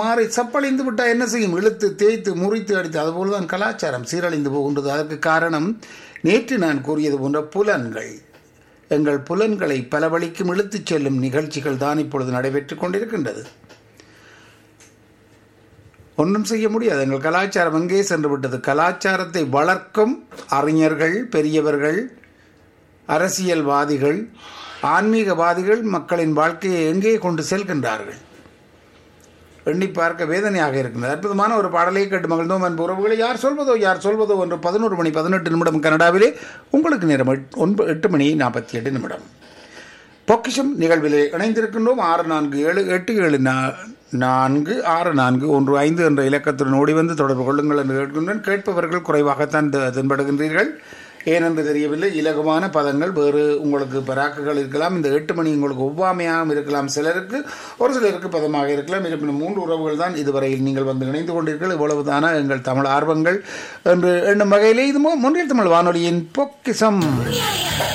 மாறி சப்பழிந்து விட்டால் என்ன செய்யும் இழுத்து தேய்த்து முறித்து அடித்து அதுபோல தான் கலாச்சாரம் சீரழிந்து போகின்றது அதற்கு காரணம் நேற்று நான் கூறியது போன்ற புலன்கள் எங்கள் புலன்களை பல வழிக்கும் இழுத்துச் செல்லும் நிகழ்ச்சிகள் தான் இப்பொழுது நடைபெற்றுக் கொண்டிருக்கின்றது ஒன்றும் செய்ய முடியாது எங்கள் கலாச்சாரம் எங்கே சென்று விட்டது கலாச்சாரத்தை வளர்க்கும் அறிஞர்கள் பெரியவர்கள் அரசியல்வாதிகள் ஆன்மீகவாதிகள் மக்களின் வாழ்க்கையை எங்கே கொண்டு செல்கின்றார்கள் எண்ணி பார்க்க வேதனையாக இருக்கின்றது அற்புதமான ஒரு பாடலை கேட்டு மகிழ்ந்தோம் அன்பு உறவுகளை யார் சொல்வதோ யார் சொல்வதோ என்று பதினோரு மணி பதினெட்டு நிமிடம் கனடாவிலே உங்களுக்கு நேரம் எட்- ஒன்பது எட்டு மணி நாற்பத்தி எட்டு நிமிடம் பொக்கிஷம் நிகழ்விலே இணைந்திருக்கின்றோம் ஆறு நான்கு ஏழு எட்டு ஏழு நா- நான்கு ஆறு நான்கு ஒன்று ஐந்து என்ற இலக்கத்துடன் ஓடி வந்து தொடர்பு கொள்ளுங்கள் என்று கேட்கின்றேன் கேட்பவர்கள் குறைவாகத்தான் தெ- தென்படுகின்றீர்கள் ஏனென்று தெரியவில்லை இலகுவான பதங்கள் வேறு உங்களுக்கு பராக்குகள் இருக்கலாம் இந்த எட்டு மணி உங்களுக்கு ஒவ்வாமையாகவும் இருக்கலாம் சிலருக்கு ஒரு சிலருக்கு பதமாக இருக்கலாம் இருப்பினும் மூன்று உறவுகள் தான் இதுவரையில் நீங்கள் வந்து இணைந்து கொண்டீர்கள் இவ்வளவுதானா எங்கள் தமிழ் ஆர்வங்கள் என்று எண்ணும் வகையிலே இது மு- முன்னில் தமிழ் வானொலியின் பொக்கிசம்